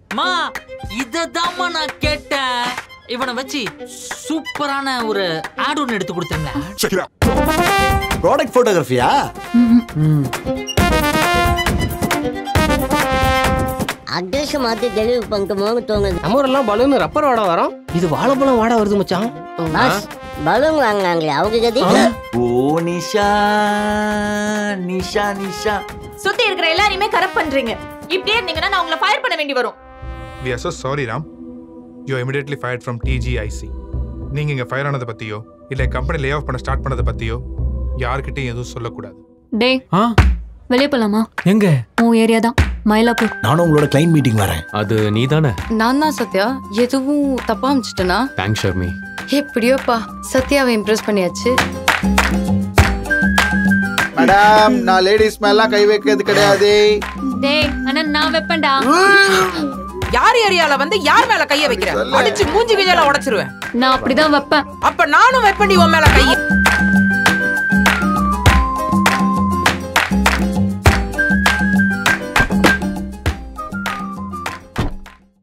மா இததாம்மா நான் கேட்டேன் இவனை வச்சு சூப்பரான ஒரு ஆட் ஒன்று எடுத்து கொடுத்துருங்க ப்ராடக்ட் போட்டோகிராஃபியா அட்ரஸ் மாத்தி டெலிவரி பண்ணிட்டோமோன்னு தோணுது நம்ம ஊரெல்லாம் பலூன் ரப்பர் வாடை வரும் இது வாழைப்பழம் வாடை வருது மச்சான் பாஸ் பலூன் வாங்கினாங்களே அவங்க கதி ஓ நிஷா நிஷா நிஷா சுத்தி இருக்கிற எல்லாரையுமே கரெக்ட் பண்றீங்க இப்படியே இருந்தீங்கன்னா நான் உங்களை ஃபயர் பண்ண வேண்டி வரும் we are so sorry Ram you immediately fired from DGIC நீங்கள் இங்கே ஃபயர் ஆனதை பற்றியோ இல்லை கம்பெனி லே ஆஃப் பண்ண ஸ்டார்ட் பண்ணதை பற்றியோ யார்கிட்டயும் எதுவும் சொல்லக்கூடாது டேய் ஆ வெளியே போலாமா எங்க உன் ஏரியா தான் மயிலாப்பூர் நானும் உங்களோட கிளைண்ட் மீட்டிங் வரேன் அது நீதானே நான் தான் சத்யா எதுவும் தப்பா அமிச்சிட்டனா தேங்க்ஸ் ஷர்மி எப்படியோப்பா சத்யாவை இம்ப்ரெஸ் பண்ணியாச்சு மேடம் நான் லேடிஸ் மேலாம் கை வைக்கிறது கிடையாது டேய் அண்ணா நான் வெப்பேன்டா யார் ஏரியால வந்து யார் மேல கைய வைக்கிற அடிச்சு மூஞ்சி கிஞ்சல உடைச்சிருவேன் நான் அப்படிதான் வைப்பேன் அப்ப நானும் வைப்பண்டி உன் மேல கைய